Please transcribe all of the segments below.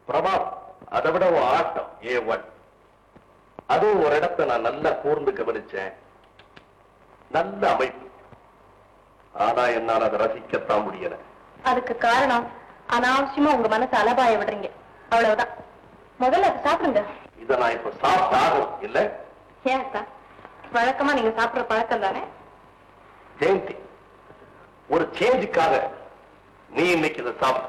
பிரபாவம் அதை விட உன் ஆட்டம் ஏ ஒன் அதுவும் ஒரு இடத்தை நான் நல்லா கூர்ந்து கவனிச்சேன் நல்ல அமைப்பு ஆனா என்னால் அதை ரசிக்கத்தான் முடியல அதுக்கு காரணம் அனாவசியமா உங்க மனசை அலபாய விடுறீங்க அவ்வளவுதான் முதல்ல அதை சாப்பிடுங்க இதை நான் இப்ப சாப்பிட்டாகும் இல்ல ஏன் அக்கா வழக்கமா நீங்க சாப்பிடுற பழக்கம் தானே ஜெயந்தி ஒரு சேஞ்சுக்காக நீ இன்னைக்கு இதை சாப்பிடு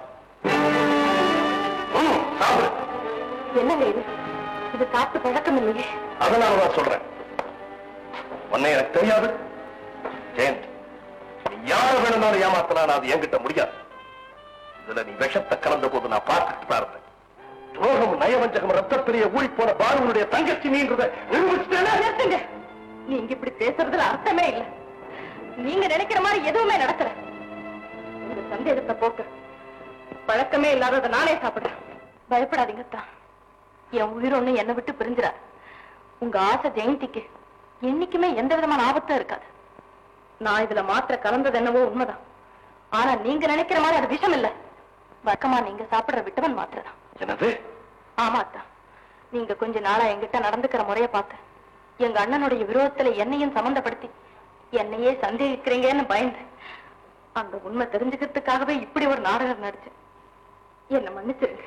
ம், சாப்பிடு என்னங்க இது இது சாப்பிட்டு பழக்கம் இல்லையே அதனாலதான் சொல்றேன் உன்னை எனக்கு தெரியாது ஜெயந்த் நீ யார வேணும்னாலும் ஏமாத்தலாம் அது என்கிட்ட முடியாது இதுல நீ விஷத்தை கலந்த போது நான் பார்த்துட்டு தான் இருந்தேன் துரோகம் நயவஞ்சகம் ரத்தப்பிரிய ஊழி போன பாலுவனுடைய தங்கச்சி நீன்றத நிரூபிச்சுட்டேனே. நிறுத்துங்க நீங்க இப்படி பேசுறதுல அர்த்தமே இல்ல நீங்க நினைக்கிற மாதிரி எதுவுமே நடக்கல உங்க சந்தேகத்தை போக்க பழக்கமே இல்லாதத நானே சாப்பிடுறேன் பயப்படாதீங்க அத்தா என் உயிர் ஒண்ணு என்னை விட்டு பிரிஞ்சிடாது உங்க ஆசை ஜெயந்திக்கு என்னைக்குமே எந்த விதமான ஆபத்தும் இருக்காது நான் இதுல மாத்திரை கலந்தது என்னவோ உண்மைதான் ஆனா நீங்க நினைக்கிற மாதிரி அது விஷம் இல்ல வழக்கமா நீங்க சாப்பிடுற விட்டவன் மாத்திரை தான் என்னது ஆமா அத்தா நீங்க கொஞ்ச நாளா என்கிட்ட நடந்துக்கிற முறைய பார்த்து எங்க அண்ணனுடைய விரோதத்துல என்னையும் சம்பந்தப்படுத்தி என்னையே சந்தேகிக்கிறீங்கன்னு பயந்து அந்த உண்மை தெரிஞ்சுக்கிறதுக்காகவே இப்படி ஒரு நாடகம் நடிச்சு என்ன மன்னிச்சிருங்க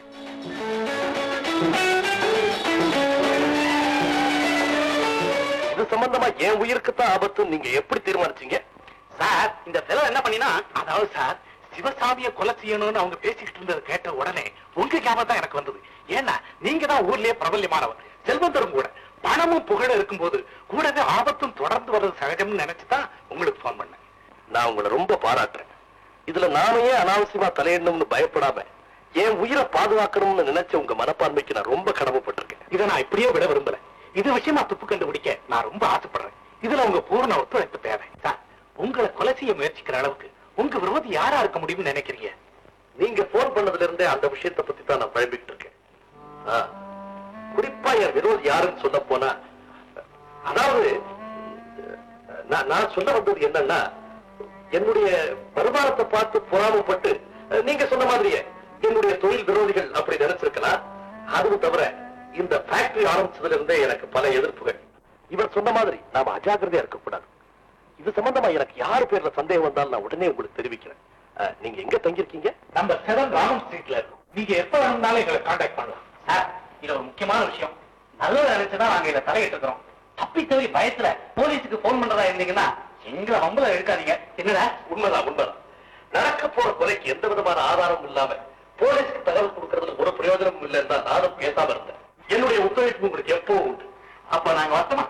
இது சம்பந்தமா என் உயிருக்குத்தான் ஆபத்து நீங்க எப்படி தீர்மானிச்சீங்க சார் இந்த செலவு என்ன பண்ணினா அதாவது சார் சிவசாமிய கொலை செய்யணும்னு அவங்க பேசிக்கிட்டு இருந்ததை கேட்ட உடனே உங்க ஞாபகம் தான் எனக்கு வந்தது ஏன்னா நீங்க தான் ஊர்லயே பிரபல்யமானவர் செல்வந்தரும் கூட பணமும் புகழும் இருக்கும்போது கூடவே ஆபத்தும் தொடர்ந்து வர்றது சகஜம்னு நினைச்சு தான் உங்களுக்கு போன் பண்ணேன் நான் உங்களை ரொம்ப பாராட்டுறேன் இதுல நானே அனாவசியமா தலையிடணும்னு பயப்படாம என் உயிரை பாதுகாக்கணும்னு நினைச்ச உங்க மனப்பான்மைக்கு நான் ரொம்ப கடமைப்பட்டிருக்கேன் இதை நான் இப்படியே விட விரும்பல இது விஷயமா துப்பு கண்டுபிடிக்க நான் ரொம்ப ஆசைப்படுறேன் இதுல உங்க பூர்ண ஒத்துழைப்பு தேவை சார் உங்களை கொலை செய்ய முயற்சிக்கிற அளவுக்கு உங்க விரோதி யாரா இருக்க முடியும்னு நினைக்கிறீங்க நீங்க போன் பண்ணதுல இருந்தே அந்த விஷயத்தை பத்தி தான் நான் பழம்பிட்டு இருக்கேன் ஆ, குறிப்பா என் விரோதி யாருன்னு சொல்ல போனா அதாவது நான் நான் சொல்ல வந்தது என்னன்னா என்னுடைய வருமானத்தை பார்த்து பொறாமப்பட்டு அஹ், நீங்க சொன்ன மாதிரியே என்னுடைய தொழில் விரோதிகள் அப்படி நினைச்சிருக்கலாம் அதுவும் தவிர இந்த ஃபேக்டரி ஆரம்பிச்சதுல இருந்தே எனக்கு பல எதிர்ப்புகள் இவர் சொன்ன மாதிரி நாம அஜாக்கிரதையா இருக்கக்கூடாது இது சம்பந்தமா எனக்கு யார் பேர்ல சந்தேகம் வந்தாலும் நான் உடனே உங்களுக்கு தெரிவிக்கிறேன் அஹ், நீங்க எங்க தங்கியிருக்கீங்க நம்ம செவன் ராமன் ஸ்ட்ரீட்ல இருக்கோம் நீங்க எப்ப வேணும்னாலும் எங்களை காண்டாக்ட் பண்ணலாம் சார் இது ஒரு முக்கியமான விஷயம் நல்லது நினைச்சுதான் நாங்க இதை தலையிட்டு இருக்கிறோம் தப்பி தவறி பயத்துல போலீஸுக்கு போன் பண்றதா இருந்தீங்கன்னா எங்களை வம்பல எடுக்காதீங்க என்னடா உண்மைதான் உண்மைதான் நடக்க போற கொலைக்கு எந்த விதமான ஆதாரமும் இல்லாம போலீஸ்க்கு தகவல் கொடுக்கறதுல ஒரு பிரயோஜனமும் இல்லைன்னு தான் நானும் பேசாம இருந்தேன் என்னுடைய ஒத்துழைப்பு உங்களுக்கு எப்பவும் உண்டு அப்ப நாங்க வரட்டுமா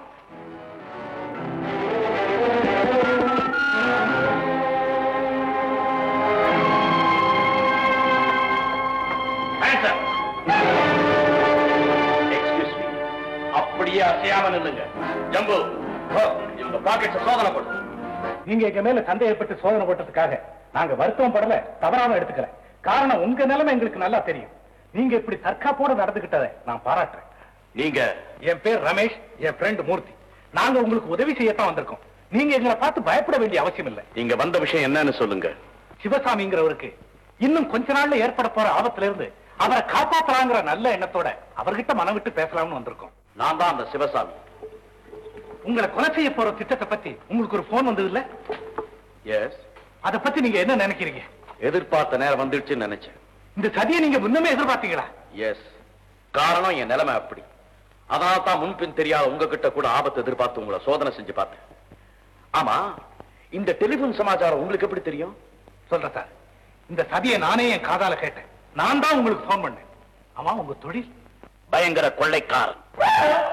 எக்ஸ்கியூஸ் மீ அப்படியே அசையாம நில்லுங்க ஜம்பு போ, இவங்க பாக்கெட்ல சோதனை பண்ணு நீங்க எங்க மேல சந்தேகப்பட்டு சோதனை போட்டதுக்காக நாங்க வருத்தம் படல தவறாம எடுத்துக்கல காரணம் உங்க நிலைமை எங்களுக்கு நல்லா தெரியும் நீங்க இப்படி தற்காப்போட நடந்துகிட்டதை நான் பாராட்டுறேன் நீங்க என் பேர் ரமேஷ் என் ஃப்ரெண்ட் மூர்த்தி நாங்க உங்களுக்கு உதவி செய்யத்தான் வந்திருக்கோம் நீங்க எங்களை பார்த்து பயப்பட வேண்டிய அவசியம் இல்லை நீங்க வந்த விஷயம் என்னன்னு சொல்லுங்க சிவசாமிங்கிறவருக்கு இன்னும் கொஞ்ச நாள்ல ஏற்பட போற ஆபத்துல இருந்து அவரை காப்பாத்தலாங்கிற நல்ல எண்ணத்தோட அவர்கிட்ட மனம் விட்டு பேசலாம்னு வந்திருக்கோம் நான் தான் அந்த சிவசாமி உங்களை கொலை செய்ய போற திட்டத்தை பத்தி உங்களுக்கு ஒரு போன் வந்தது இல்ல எஸ் அதை பத்தி நீங்க என்ன நினைக்கிறீங்க எதிர்பார்த்த நேரம் வந்துடுச்சுன்னு நினைச்சேன் இந்த சதியை நீங்க முன்னமே எதிர்பார்த்தீங்களா எஸ் காரணம் என் நிலைமை அப்படி அதனால தான் முன்பின் தெரியாத உங்ககிட்ட கூட ஆபத்து எதிர்பார்த்து உங்களை சோதனை செஞ்சு பார்த்தேன் ஆமா இந்த டெலிபோன் சமாச்சாரம் உங்களுக்கு எப்படி தெரியும் சொல்றேன் சார் இந்த சதியை நானே என் காதால கேட்டேன் நான் தான் உங்களுக்கு போன் பண்ணேன் ஆமா உங்க தொழில் பயங்கர கொள்ளைக்காரன்